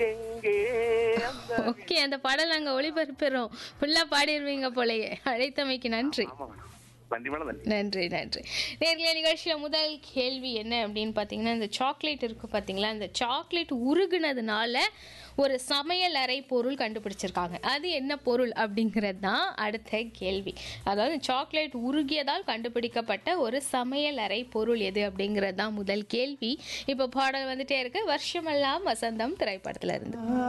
எங்கே அந்த ஓகே அந்த பாடல் நாங்க ஒளிபரப்புறோம் ஃபுல்லா பாடிடுவீங்க போலயே அழைத்தமைக்கு நன்றி ஆமா நன்றி மேடம் நன்றி நன்றி நன்றி நேர்களை நிகழ்ச்சியில் முதல் கேள்வி என்ன அப்படின்னு பார்த்தீங்கன்னா இந்த சாக்லேட் இருக்கு பார்த்தீங்களா இந்த சாக்லேட் உருகுனதுனால ஒரு சமையல் அறை பொருள் கண்டுபிடிச்சிருக்காங்க அது என்ன பொருள் அப்படிங்கிறது தான் அடுத்த கேள்வி அதாவது சாக்லேட் உருகியதால் கண்டுபிடிக்கப்பட்ட ஒரு சமையல் அறை பொருள் எது அப்படிங்கிறது தான் முதல் கேள்வி இப்போ பாடல் வந்துட்டே இருக்கு வருஷமெல்லாம் வசந்தம் திரைப்படத்துல இருந்து